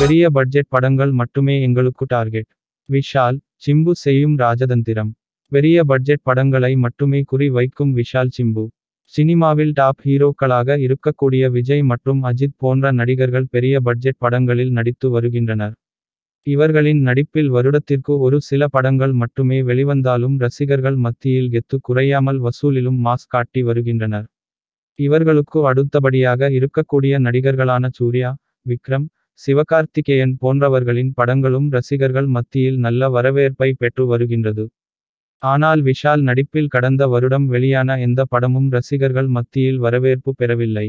பெரிய பட்ஜெட் படங்கள் மட்டுமே எங்களுக்கு டார்கெட் விஷால் சிம்பு செய்யும் ராஜதந்திரம் பெரிய பட்ஜெட் படங்களை மட்டுமே குறி வைக்கும் விஷால் சிம்பு சினிமாவில் டாப் ஹீரோக்களாக இருக்கக்கூடிய விஜய் மற்றும் அஜித் போன்ற நடிகர்கள் பெரிய பட்ஜெட் படங்களில் நடித்து வருகின்றனர் இவர்களின் நடிப்பில் வருடத்திற்கு ஒரு சில படங்கள் மட்டுமே வெளிவந்தாலும் ரசிகர்கள் மத்தியில் கெத்து குறையாமல் வசூலிலும் மாஸ் காட்டி வருகின்றனர் இவர்களுக்கு அடுத்தபடியாக இருக்கக்கூடிய நடிகர்களான சூர்யா விக்ரம் சிவகார்த்திகேயன் போன்றவர்களின் படங்களும் ரசிகர்கள் மத்தியில் நல்ல வரவேற்பை பெற்று வருகின்றது ஆனால் விஷால் நடிப்பில் கடந்த வருடம் வெளியான எந்த படமும் ரசிகர்கள் மத்தியில் வரவேற்பு பெறவில்லை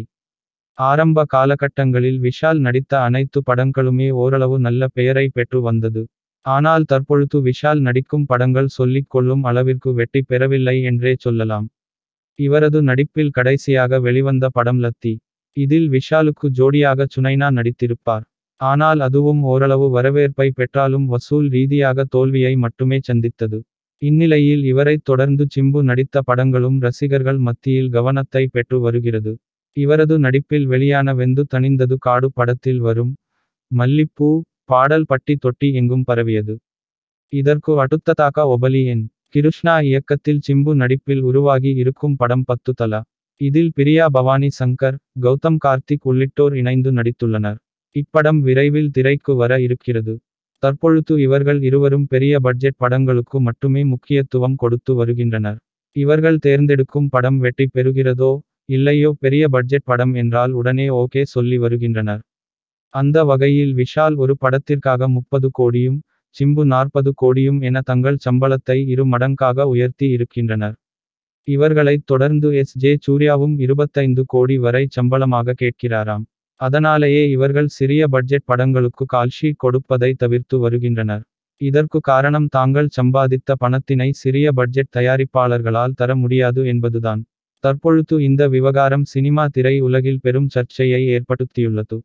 ஆரம்ப காலகட்டங்களில் விஷால் நடித்த அனைத்து படங்களுமே ஓரளவு நல்ல பெயரை பெற்று வந்தது ஆனால் தற்பொழுது விஷால் நடிக்கும் படங்கள் சொல்லிக் கொள்ளும் அளவிற்கு வெற்றி பெறவில்லை என்றே சொல்லலாம் இவரது நடிப்பில் கடைசியாக வெளிவந்த படம் லத்தி இதில் விஷாலுக்கு ஜோடியாக சுனைனா நடித்திருப்பார் ஆனால் அதுவும் ஓரளவு வரவேற்பை பெற்றாலும் வசூல் ரீதியாக தோல்வியை மட்டுமே சந்தித்தது இந்நிலையில் இவரைத் தொடர்ந்து சிம்பு நடித்த படங்களும் ரசிகர்கள் மத்தியில் கவனத்தை பெற்று வருகிறது இவரது நடிப்பில் வெளியான வெந்து தணிந்தது காடு படத்தில் வரும் மல்லிப்பூ பாடல் பட்டி தொட்டி எங்கும் பரவியது இதற்கு அடுத்ததாக ஒபலி என் கிருஷ்ணா இயக்கத்தில் சிம்பு நடிப்பில் உருவாகி இருக்கும் படம் பத்து தலா இதில் பிரியா பவானி சங்கர் கௌதம் கார்த்திக் உள்ளிட்டோர் இணைந்து நடித்துள்ளனர் இப்படம் விரைவில் திரைக்கு வர இருக்கிறது தற்பொழுது இவர்கள் இருவரும் பெரிய பட்ஜெட் படங்களுக்கு மட்டுமே முக்கியத்துவம் கொடுத்து வருகின்றனர் இவர்கள் தேர்ந்தெடுக்கும் படம் வெற்றி பெறுகிறதோ இல்லையோ பெரிய பட்ஜெட் படம் என்றால் உடனே ஓகே சொல்லி வருகின்றனர் அந்த வகையில் விஷால் ஒரு படத்திற்காக முப்பது கோடியும் சிம்பு நாற்பது கோடியும் என தங்கள் சம்பளத்தை இரு மடங்காக உயர்த்தி இருக்கின்றனர் இவர்களைத் தொடர்ந்து எஸ் ஜே சூர்யாவும் இருபத்தைந்து கோடி வரை சம்பளமாக கேட்கிறாராம் அதனாலேயே இவர்கள் சிறிய பட்ஜெட் படங்களுக்கு கால்ஷீட் கொடுப்பதை தவிர்த்து வருகின்றனர் இதற்கு காரணம் தாங்கள் சம்பாதித்த பணத்தினை சிறிய பட்ஜெட் தயாரிப்பாளர்களால் தர முடியாது என்பதுதான் தற்பொழுது இந்த விவகாரம் சினிமா திரை உலகில் பெரும் சர்ச்சையை ஏற்படுத்தியுள்ளது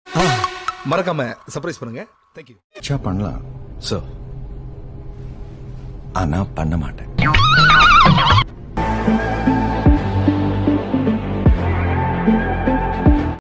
மறக்காம சர்ப்ரைஸ் பண்ணுங்க தேங்க்யூ ச்சா பண்ணலாம் சார் ஆனா பண்ண மாட்டேன்